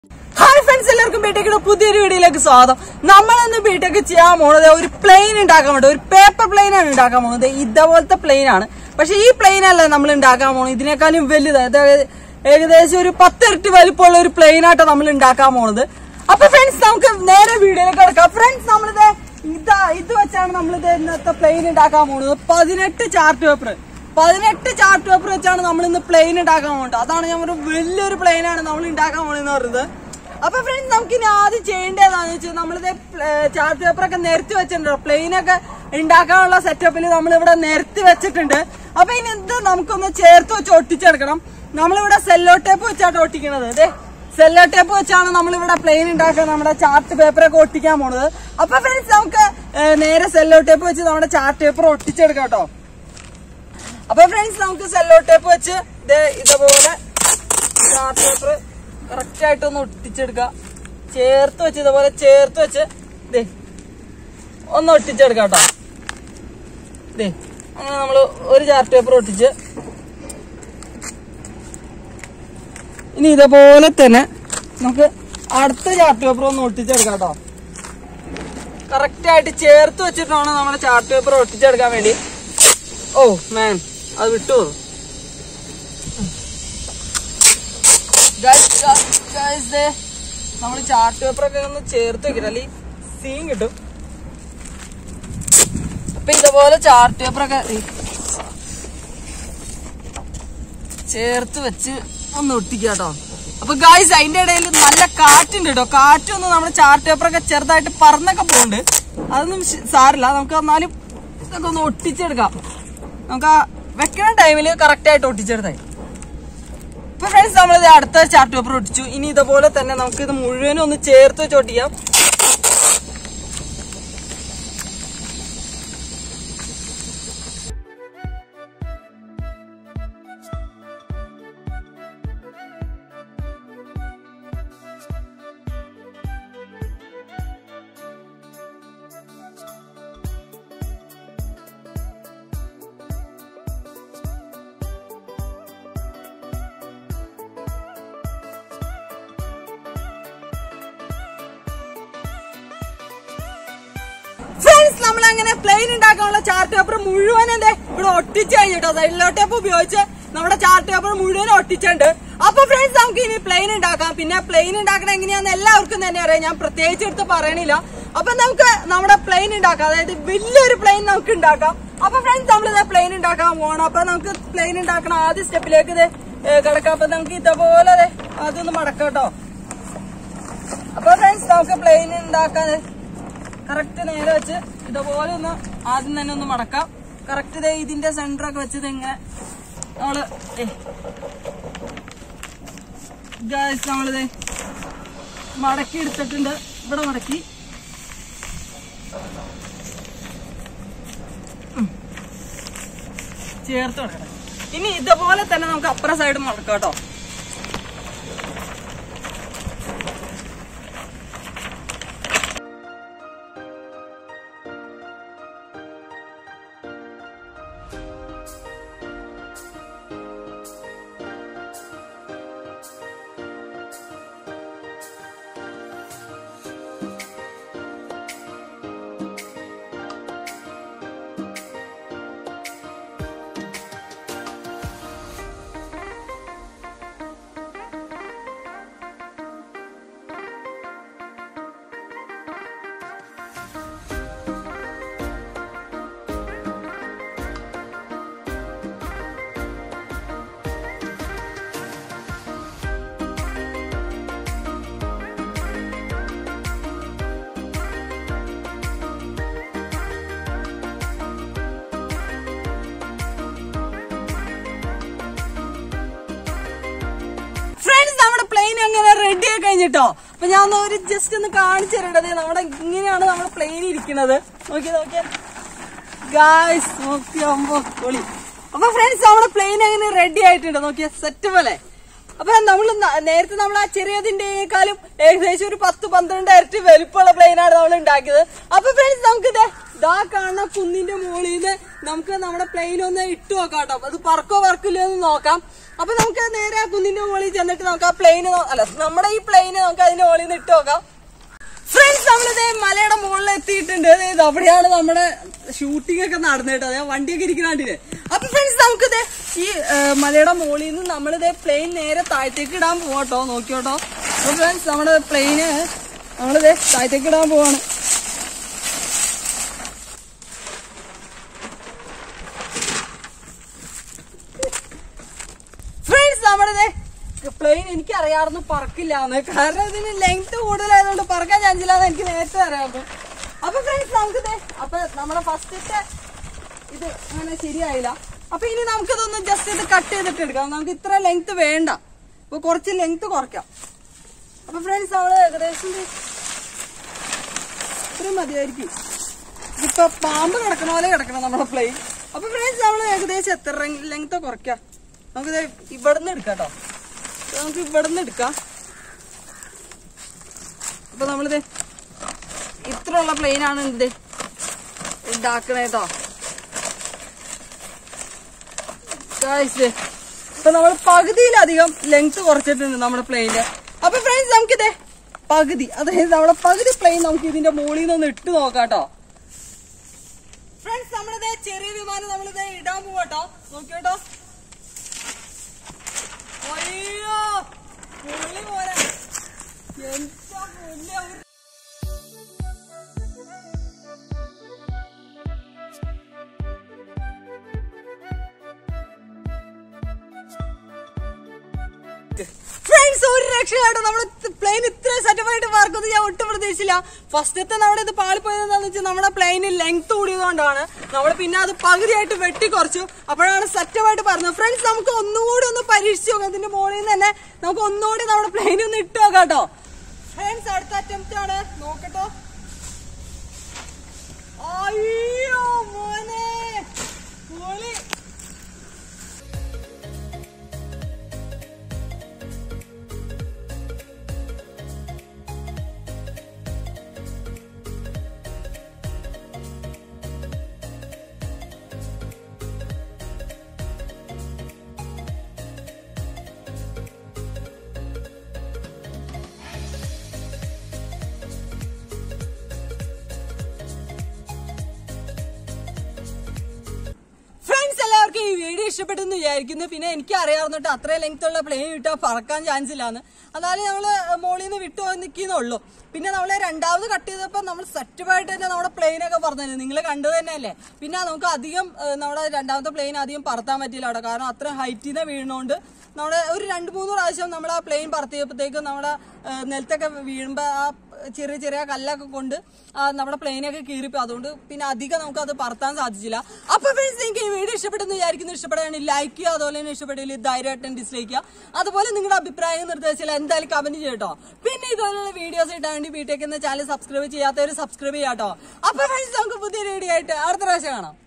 Hi friends എല്ലാവർക്കും ബിടെക്കിന്റെ പുതിയൊരു വീഡിയോയിലേക്ക് സ്വാഗതം നമ്മൾ ഇന്ന് ബിടെക് ചെയ്യാൻ പോകുന്നത് ഒരു പ്ലെയിൻ ഉണ്ടാക്കാൻ വേണ്ടി ഒരു പേപ്പർ പ്ലെയിൻ ആണ് ഉണ്ടാക്കാൻ പോകുന്നത് ഇതേപോലത്തെ പ്ലെയിൻ ആണ് പക്ഷെ ഈ പ്ലെയിൻ അല്ല നമ്മൾ ഉണ്ടാക്കാൻ പോകുന്നത് ഇതിനേക്കാളും വലുത് അതായത് ഏകദേശം ഒരു പത്തിരട്ടി വലിപ്പമുള്ള ഒരു പ്ലെയിൻ ആട്ടോ നമ്മൾ ഉണ്ടാക്കാൻ പോകുന്നത് അപ്പൊ ഫ്രണ്ട്സ് നമുക്ക് നേരെ വീഡിയോയിലേക്ക് കിടക്കാം ഫ്രണ്ട്സ് നമ്മളിത് ഇതാ ഇത് വെച്ചാണ് നമ്മളിത് ഇന്നത്തെ പ്ലെയിൻ ഉണ്ടാക്കാൻ പോകുന്നത് പതിനെട്ട് ചാർട്ട് പേപ്പർ പതിനെട്ട് ചാർട്ട് പേപ്പർ വെച്ചാണ് നമ്മൾ ഇന്ന് പ്ലെയിൻ ഉണ്ടാക്കാൻ പോകുന്നത് അതാണ് ഞാൻ ഒരു വലിയൊരു പ്ലെയിൻ ആണ് നമ്മൾ ഉണ്ടാക്കാൻ പോകുന്നത് പറയുന്നത് അപ്പൊ ഫ്രണ്ട്സ് നമുക്ക് ഇനി ആദ്യം ചെയ്യേണ്ടതാന്ന് വെച്ചാൽ നമ്മളിത് ചാർട്ട് പേപ്പർ ഒക്കെ നിരത്തി വെച്ചിട്ടുണ്ടോ പ്ലെയിൻ ഒക്കെ ഉണ്ടാക്കാനുള്ള സെറ്റപ്പിൽ നമ്മൾ ഇവിടെ നിരത്തി വെച്ചിട്ടുണ്ട് അപ്പൊ ഇനി ഇത് നമുക്കൊന്ന് ചേർത്ത് വെച്ച് ഒട്ടിച്ചെടുക്കണം നമ്മളിവിടെ സെല്ലോ ടേപ്പ് വെച്ചാണ് ഒട്ടിക്കണത് അതെ സെല്ലോ ടേപ്പ് വെച്ചാണ് നമ്മളിവിടെ പ്ലെയിൻ ഉണ്ടാക്കാൻ നമ്മുടെ ചാർട്ട് പേപ്പർ ഒക്കെ ഒട്ടിക്കാൻ പോണത് അപ്പൊ ഫ്രണ്ട്സ് നമുക്ക് ഏ, നേരെ സെല്ലോ ടേപ്പ് വെച്ച് നമ്മുടെ ചാർട്ട് പേപ്പർ ഒട്ടിച്ചെടുക്കാം കേട്ടോ അപ്പൊ ഫ്രണ്ട്സ് നമുക്ക് സെല്ലോ ടേപ്പ് വെച്ച് ഇത് ഇതേപോലെ ചാർട്ട് പേപ്പർ കറക്റ്റ് ആയിട്ട് ഒന്ന് ഒട്ടിച്ചെടുക്കുക ചേർത്ത് വെച്ച് ഇതേപോലെ ചേർത്ത് വെച്ച് ദേ ഒന്ന് ഒട്ടിച്ചെടുക്കാം കേട്ടോ ദേ അങ്ങനെ നമ്മൾ ഒരു ചാർട്ട് പേപ്പർ ഒട്ടിച്ച് ഇനി ഇതേപോലെ തന്നെ നമുക്ക് അടുത്ത ചാർട്ട് പേപ്പർ ഒന്ന് ഒട്ടിച്ചെടുക്കാം കേട്ടോ കറക്റ്റ് ആയിട്ട് ചേർത്ത് വെച്ചിട്ട് വേണം നമ്മുടെ ചാർട്ട് പേപ്പർ ഒട്ടിച്ചെടുക്കാൻ വേണ്ടി ഓ മാൻ അത് വിട്ടു നമ്മൾ ചാർട്ട് പേപ്പർ ഒക്കെ ഒന്ന് ചേർത്ത് വെക്കണം അല്ലെങ്കിൽ സീൻ കിട്ടും അപ്പൊ ഇതുപോലെ ചാർട്ട് പേപ്പർ ഒക്കെ ഈ ചേർത്ത് വെച്ച് ഒന്ന് ഒട്ടിക്കുക കേട്ടോ അപ്പൊ ഗായ്സ് അതിന്റെ ഇടയിൽ നല്ല കാറ്റുണ്ട് കേട്ടോ കാറ്റൊന്ന് നമ്മുടെ ചാർട്ട് പേപ്പർ ഒക്കെ ചെറുതായിട്ട് പറന്നൊക്കെ പോകുന്നുണ്ട് അതൊന്നും ശ- സാരില്ല നമുക്ക് എന്നാലും ഇതൊക്കെ ഒന്ന് ഒട്ടിച്ചെടുക്കാം നമുക്ക് ആ വെക്കണ ടൈമിൽ കറക്റ്റ് ആയിട്ട് ഒട്ടിച്ചെടുത്തായി ഇപ്പൊ ഫ്രണ്ട്സ് നമ്മളിത് അടുത്ത ചാർട്ട് പേപ്പർ ഒട്ടിച്ചു ഇനി ഇതുപോലെ തന്നെ നമുക്ക് ഇത് മുഴുവനും ഒന്ന് ചേർത്ത് വെച്ച് ഒട്ടിക്കാം ഫ്രണ്ട്സ് നമ്മൾ അങ്ങനെ പ്ലെയിൻ ഉണ്ടാക്കാനുള്ള ചാർട്ട് പേപ്പർ മുഴുവൻ എന്തേ ഇവിടെ ഒട്ടിച്ച് കഴിഞ്ഞിട്ടോ സൈഡിലോ ടേപ്പ് ഉപയോഗിച്ച് നമ്മുടെ ചാർട്ട് പേപ്പർ മുഴുവൻ ഒട്ടിച്ചിട്ടുണ്ട് അപ്പൊ ഫ്രണ്ട്സ് നമുക്ക് ഇനി പ്ലെയിൻ ഉണ്ടാക്കാം പിന്നെ പ്ലെയിൻ ഉണ്ടാക്കണം എങ്ങനെയാന്ന് എല്ലാവർക്കും തന്നെ അറിയാം ഞാൻ പ്രത്യേകിച്ച് എടുത്ത് പറയണില്ല അപ്പൊ നമുക്ക് നമ്മുടെ പ്ലെയിൻ ഉണ്ടാക്കാം അതായത് വലിയൊരു പ്ലെയിൻ നമുക്ക് ഉണ്ടാക്കാം അപ്പൊ ഫ്രണ്ട്സ് നമ്മളിത് പ്ലെയിൻ ഉണ്ടാക്കാൻ പോകണം അപ്പൊ നമുക്ക് പ്ലെയിൻ ഉണ്ടാക്കണം ആദ്യ സ്റ്റെപ്പിലേക്ക് ഇത് ഏ, കിടക്കാം അപ്പൊ നമുക്ക് ഇതേപോലെ ദേ അതൊന്ന് മടക്കാം കേട്ടോ അപ്പൊ ഫ്രണ്ട്സ് നമുക്ക് പ്ലെയിൻ ഉണ്ടാക്കാൻ കറക്റ്റ് നേരെ വെച്ച് ഇതുപോലെ ഒന്ന് ആദ്യം തന്നെ ഒന്ന് മടക്കാം കറക്റ്റ് ഇതേ ഇതിന്റെ സെന്റർ ഒക്കെ വെച്ചത് ഇങ്ങനെ നമ്മള് ഗായ്സ് നമ്മളിത് മടക്കി എടുത്തിട്ടുണ്ട് ഇവിടെ മടക്കി ഉം. ചേർത്ത് കൊടുക്കണം ഇനി ഇതുപോലെ തന്നെ നമുക്ക് അപ്പുറ സൈഡ് മടക്കാം കേട്ടോ ഫ്രണ്ട്സ് നമ്മുടെ പ്ലെയിൻ അങ്ങനെ റെഡി ആയി കഴിഞ്ഞിട്ടോ അപ്പൊ ഞാൻ ഒന്ന് ഒരു ജസ്റ്റ് ഒന്ന് കാണിച്ചു തരേണ്ടത് നമ്മുടെ ഇങ്ങനെയാണ് നമ്മുടെ പ്ലെയിൻ ഇരിക്കുന്നത് നോക്കിയ നോക്കിയ ഗായ്സ് നോക്കിയാകുമ്പോ പൊളി അപ്പൊ ഫ്രണ്ട്സ് നമ്മുടെ പ്ലെയിൻ അങ്ങനെ റെഡി ആയിട്ടുണ്ട് നോക്കിയ സെറ്റ് പോലെ അപ്പൊ നമ്മൾ നേരത്തെ നമ്മൾ ആ ചെറിയതിന്റെക്കാളും ഏകദേശം ഒരു പത്ത് പന്ത്രണ്ട് ഇരട്ടി വലുപ്പമുള്ള പ്ലെയിനാണ് നമ്മൾ ഉണ്ടാക്കിയത് അപ്പൊ ഫ്രണ്ട്സ് നമുക്ക് ഇത് ദാ കാണുന്ന കുന്നിന്റെ മുകളിൽ നിന്ന് നമുക്ക് നമ്മുടെ പ്ലെയിൻ ഒന്ന് ഇട്ട് നോക്കാം കേട്ടോ അത് പറക്കോ പറക്കില്ലോ എന്ന് നോക്കാം അപ്പൊ നമുക്ക് നേരെ ആ കുന്നിന്റെ മുകളിൽ ചെന്നിട്ട് നമുക്ക് ആ പ്ലെയിൻ അല്ല നമ്മുടെ ഈ പ്ലെയിന് നമുക്ക് അതിന്റെ മുകളിൽ നിന്ന് ഇട്ട് നോക്കാം ഫ്രണ്ട്സ് നമ്മളിത് മലയുടെ മുകളിൽ എത്തിയിട്ടുണ്ട് ദേ ഇത് അവിടെയാണ് നമ്മുടെ ഷൂട്ടിംഗ് ഒക്കെ നടന്നിട്ട് അതെ വണ്ടിയൊക്കെ ഇരിക്കുന്നുണ്ടില്ലേ അപ്പൊ ഫ്രണ്ട്സ് നമുക്കിത് ഈ ഏ, മലയുടെ മുകളിൽ നിന്ന് നമ്മളിത് പ്ലെയിൻ നേരെ താഴത്തേക്ക് ഇടാൻ പോവാട്ടോ നോക്കിയോട്ടോ അപ്പൊ ഫ്രണ്ട്സ് നമ്മുടെ പ്ലെയിന് നമ്മളിത് താഴത്തേക്ക് ഇടാൻ പോവാണ് ഫ്രണ്ട്സ് നമ്മുടെ പ്ലെയിൻ എനിക്ക് അറിയാറുന്നു പറക്കില്ലാന്ന് കാരണം ഇതിന് ലെങ്ത് കൂടുതലായതുകൊണ്ട് പറക്കാൻ ചാൻസ് ഇല്ലാന്ന് എനിക്ക് നേരത്തെ അറിയാമായിരുന്നു അപ്പൊ ഫ്രണ്ട്സ് നമുക്ക് ദേ, അപ്പൊ നമ്മുടെ ഫസ്റ്റത്തെ ഇത് അങ്ങനെ ശരിയായില്ല അപ്പൊ ഇനി നമുക്കിതൊന്ന് ജസ്റ്റ് ഇത് കട്ട് ചെയ്തിട്ട് എടുക്കാം നമുക്ക് ഇത്ര ലെങ്ത് വേണ്ട അപ്പൊ കുറച്ച് ലെങ്ത് കുറയ്ക്കാം അപ്പൊ ഫ്രണ്ട്സ് നമ്മള് ഏകദേശം ഇത് ഇത്രയും മതിയായിരിക്കും ഇതിപ്പോ പാമ്പ് കിടക്കണ പോലെ കിടക്കണം നമ്മുടെ പ്ലെയിൻ അപ്പൊ ഫ്രണ്ട്സ് നമ്മള് ഏകദേശം എത്ര ലെങ്ത് കുറയ്ക്കാം നമുക്ക് ഇവിടുന്ന് എടുക്കാം കേട്ടോ നമുക്ക് ഇവിടുന്ന് എടുക്കാം അപ്പൊ നമ്മളിത് ഇത്ര ഉള്ള പ്ലെയിൻ ആണ് ഇത് ഉണ്ടാക്കണേ കേട്ടോ ഗായ്സ് ഇപ്പൊ നമ്മൾ പകുതിയിലധികം ലെങ്ത് കുറച്ചിട്ടുണ്ട് നമ്മുടെ പ്ലെയിന് അപ്പൊ ഫ്രണ്ട്സ് നമുക്കിതേ പകുതി അതായത് നമ്മുടെ പകുതി പ്ലെയിൻ നമുക്ക് ഇതിന്റെ മുകളിൽ നിന്ന് ഒന്ന് ഇട്ട് നോക്കാം കേട്ടോ ഫ്രണ്ട്സ് നമ്മളിത് ചെറിയ വിമാനം നമ്മളിത് ഇടാൻ പോവാട്ടോ നോക്കിയോട്ടോ അയ്യോ പുള്ളി പോലെ എന്താ പുല്ല് ഒരു ഫ്രണ്ട്സ് ഒരു രക്ഷയാട്ടോ നമ്മുടെ പ്ലെയിൻ ഇത്ര സെറ്റപ്പായിട്ട് പറക്കുന്നത് ഞാൻ ഒട്ടും പ്രതീക്ഷിച്ചില്ല ഫസ്റ്റത്തെ നമ്മുടെ ഇത് പാളിപ്പോയത് എന്താണെന്ന് വെച്ചാൽ നമ്മുടെ പ്ലെയിന് ലെങ്ത് കൂടിയതുകൊണ്ടാണ് നമ്മൾ പിന്നെ അത് പകുതിയായിട്ട് വെട്ടി കുറച്ചു അപ്പോഴാണ് സെറ്റപ്പായിട്ട് പറഞ്ഞത് ഫ്രണ്ട്സ് നമുക്ക് ഒന്നുകൂടി ഒന്ന് പരീക്ഷിച്ച് നോക്കാം ഇതിന്റെ മുകളിൽ നിന്ന് തന്നെ നമുക്ക് ഒന്നുകൂടി നമ്മുടെ പ്ലെയിൻ ഒന്ന് ഇട്ട് നോക്കാം കേട്ടോ ഫ്രണ്ട്സ് അടുത്ത അറ്റംപ്റ്റ് ആണ് നോക്കട്ടോ അയ്യോ മോനെ പൊളി ഫ്രണ്ട്സ് എല്ലാവർക്കും ഈ വീഡിയോ ഇഷ്ടപ്പെട്ടെന്ന് വിചാരിക്കുന്നു പിന്നെ എനിക്ക് അറിയാവുന്നിട്ട് അത്രയും ലെങ്ത് ഉള്ള പ്ലെയിൻ ഇട്ടാൽ പറക്കാൻ ചാൻസ് ഇല്ലാന്ന് എന്നാലും നമ്മള് മോളിൽ നിന്ന് വിട്ടു പോയി നിൽക്കുന്നുള്ളൂ പിന്നെ നമ്മള് രണ്ടാമത് കട്ട് ചെയ്തപ്പോൾ നമ്മൾ സെറ്റപ്പായിട്ട് തന്നെ നമ്മുടെ പ്ലെയിൻ ഒക്കെ പറഞ്ഞു നിങ്ങൾ കണ്ടത് തന്നെയല്ലേ പിന്നെ നമുക്ക് അധികം ഏഹ്, നമ്മുടെ രണ്ടാമത്തെ പ്ലെയിൻ അധികം പറത്താൻ പറ്റില്ല അവിടെ കാരണം അത്ര ഹൈറ്റിൽ നിന്ന് വീഴുന്നോണ്ട് നമ്മുടെ ഒരു രണ്ട് മൂന്ന് പ്രാവശ്യം നമ്മൾ ആ പ്ലെയിൻ പറത്തിയപ്പോഴത്തേക്കും നമ്മുടെ ഏഹ്, നിലത്തൊക്കെ വീഴുമ്പോൾ ആ ചെറിയ ചെറിയ കല്ലൊക്കെ കൊണ്ട് ആ നമ്മുടെ പ്ലെയിനൊക്കെ കീറിപ്പോയി അതുകൊണ്ട് പിന്നെ അധികം നമുക്ക് അത് പറത്താൻ സാധിച്ചില്ല അപ്പൊ ഫ്രണ്ട്സ് നിങ്ങൾക്ക് ഈ വീഡിയോ ഇഷ്ടപ്പെട്ടെന്ന് വിചാരിക്കുന്നു ഇഷ്ടപ്പെടുകയാണെങ്കിൽ ലൈക്ക് ചെയ്യുക അതുപോലെ തന്നെ ഇഷ്ടപ്പെട്ടില്ല ധൈര്യമായിട്ടും ഡിസ്ലൈക്ക് ചെയ്യുക അതുപോലെ നിങ്ങളുടെ അഭിപ്രായം നിർദ്ദേശിച്ചാൽ എന്തായാലും കമന്റ് ചെയ്യട്ടോ പിന്നെ ഇതുപോലുള്ള വീഡിയോസ് ഇട്ടാൻ വേണ്ടി ബിടെക് എന്ന ചാനൽ സബ്സ്ക്രൈബ് ചെയ്യാത്തവർ സബ്സ്ക്രൈബ് ചെയ്യാട്ടോ അപ്പൊ ഫ്രണ്ട്സ് നമുക്ക് പുതിയ വീഡിയോ ആയിട്ട് അടുത്ത പ്രാവശ്യം കാണാം